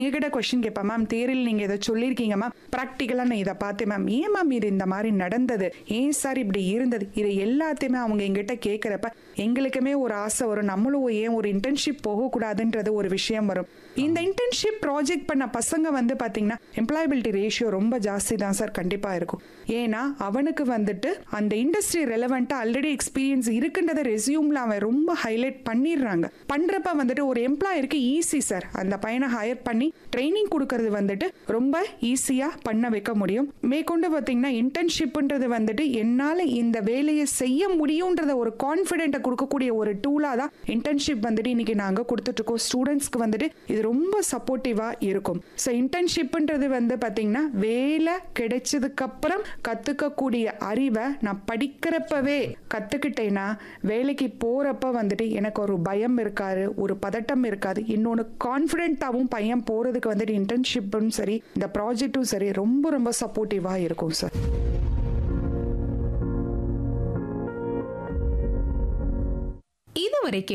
எங்ககிட்ட கொஸ்டின் கேட்பேன் மேம் தேரில் நீங்க இதை சொல்லியிருக்கீங்க மேம் ப்ராக்டிக்கலா நான் இதை பார்த்தேன் மேம் ஏன் மேம் இது இந்த மாதிரி நடந்தது ஏன் சார் இப்படி இருந்தது இது எல்லாத்தையுமே அவங்க எங்கிட்ட கேட்குறப்ப எங்களுக்குமே ஒரு ஆசை வரும் நம்மளும் ஏன் ஒரு இன்டர்ன்ஷிப் போகக்கூடாதுன்றது ஒரு விஷயம் வரும் இந்த இன்டர்ன்ஷிப் ப்ராஜெக்ட் பண்ண பசங்க வந்து பாத்தீங்கன்னா எம்ப்ளாயபிலிட்டி ரேஷியோ ரொம்ப ஜாஸ்தி தான் சார் கண்டிப்பா இருக்கும் ஏன்னா அவனுக்கு வந்துட்டு அந்த இண்டஸ்ட்ரி ரெலவெண்ட்டா ஆல்ரெடி எக்ஸ்பீரியன்ஸ் இருக்குன்றத ரெசியூம்ல அவன் ரொம்ப ஹைலைட் பண்ணிடுறாங்க பண்றப்ப வந்துட்டு ஒரு எம்ப்ளாயருக்கு ஈஸி சார் அந்த பையனை ஹையர் பண்ணி ட்ரைனிங் கொடுக்கறது வந்துட்டு ரொம்ப ஈஸியா பண்ண வைக்க முடியும் மேற்கொண்டு பார்த்தீங்கன்னா இன்டர்ன்ஷிப்ன்றது வந்துட்டு என்னால இந்த வேலையை செய்ய முடியுன்றத ஒரு கான்ஃபிடென்ட்டை கொடுக்கக்கூடிய ஒரு டூலா தான் இன்டர்ன்ஷிப் வந்துட்டு இன்னைக்கு நாங்க கொடுத்துட்டு இருக்கோம் ஸ்டூடெண்ட்ஸ்க்கு வந்துட்டு இது ரொம்ப சப்போர்ட்டிவா இருக்கும் ஸோ இன்டர்ன்ஷிப்ன்றது வந்து பாத்தீங்கன்னா வேலை கிடைச்சதுக்கு அப்புறம் கத்துக்கக்கூடிய அறிவை நான் படிக்கிறப்பவே கத்துக்கிட்டேன்னா வேலைக்கு போறப்ப வந்துட்டு எனக்கு ஒரு பயம் இருக்காது ஒரு பதட்டம் இருக்காது இன்னொன்று கான்ஃபிடென்ட்டாகவும் பையன் போறதுக்கு வந்துட்டு இன்டர்ன்ஷிப்பும் சரி இந்த ப்ராஜெக்ட்டும் சரி ரொம்ப ரொம்ப சப்போர்ட்டிவா இருக்கும் சார் இதுவரை